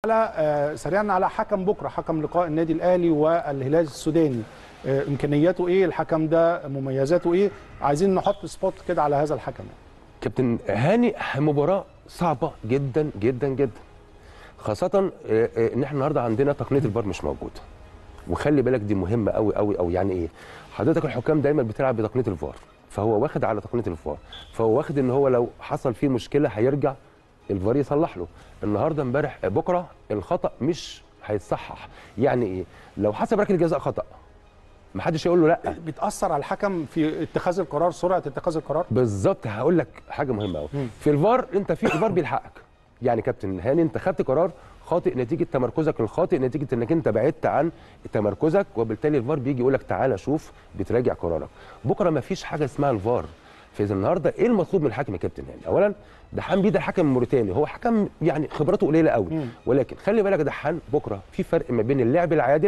على آه، سريعا على حكم بكره حكم لقاء النادي الاهلي والهلال السوداني آه، امكانياته ايه الحكم ده مميزاته ايه عايزين نحط سبوت كده على هذا الحكم كابتن هاني مباراة صعبة جدا جدا جدا خاصة آه، آه، ان احنا النهارده عندنا تقنية الفار مش موجودة وخلي بالك دي مهمة قوي قوي قوي يعني ايه حضرتك الحكام دايما بتلعب بتقنية الفار فهو واخد على تقنية الفار فهو واخد ان هو لو حصل فيه مشكلة هيرجع الفار يصلح له النهارده امبارح آه، بكرة الخطأ مش هيتصحح يعني ايه لو حسب ركله جزاء خطأ محدش يقول له لا بتاثر على الحكم في اتخاذ القرار سرعه اتخاذ القرار بالظبط هقول لك حاجه مهمه قوي في الفار انت في الفار بيلحقك يعني كابتن هاني انت خدت قرار خاطئ نتيجه تمركزك الخاطئ نتيجه انك انت بعدت عن تمركزك وبالتالي الفار بيجي يقول لك تعالى شوف بتراجع قرارك بكره ما فيش حاجه اسمها الفار فاذا النهارده ايه المطلوب من الحكم يا كابتن هاني اولا دحان بيه ده حكم موريتاني هو حكم يعني خبرته قليله قوي ولكن خلي بالك دحان بكره في فرق ما بين اللعب العادل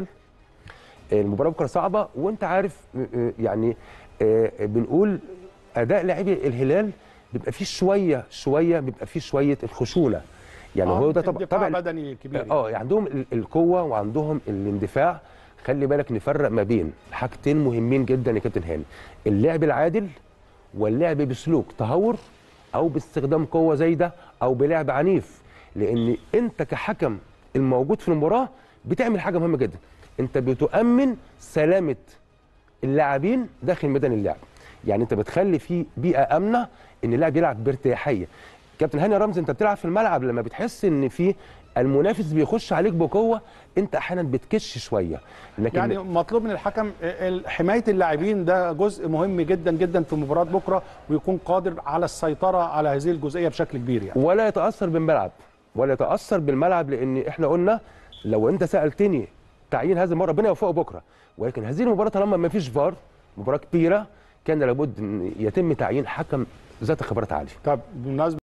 المباراه بكره صعبه وانت عارف م- م- يعني آه، بنقول اداء لاعبي الهلال بيبقى فيه شويه شويه بيبقى فيه شويه الخشونه يعني هو ده طبعا دفاع طبعا بدني كبير اه عندهم ال- القوه وعندهم الاندفاع خلي بالك نفرق ما بين حاجتين مهمين جدا يا كابتن هاني اللعب العادل واللعب بسلوك تهور او باستخدام قوه زايده او بلعب عنيف لان انت كحكم الموجود في المباراه بتعمل حاجه مهمه جدا انت بتؤمن سلامه اللاعبين داخل ميدان اللعب يعني انت بتخلي في بيئه امنه ان اللاعب يلعب بارتياحيه كابتن هاني رمزي انت بتلعب في الملعب لما بتحس ان في المنافس بيخش عليك بقوه انت احيانا بتكش شويه لكن يعني مطلوب من الحكم ال- حمايه اللاعبين ده جزء مهم جدا جدا في مباراه بكره ويكون قادر على السيطره على هذه الجزئيه بشكل كبير يعني ولا يتاثر بالملعب ولا يتاثر بالملعب لان احنا قلنا لو انت سالتني تعيين هذه المباراه ربنا يوفقه بكره ولكن هذه المباراه طالما ما فيش فار مباراه كبيره كان لابد ان يتم تعيين حكم ذات خبرات عاليه طب بالمناسبه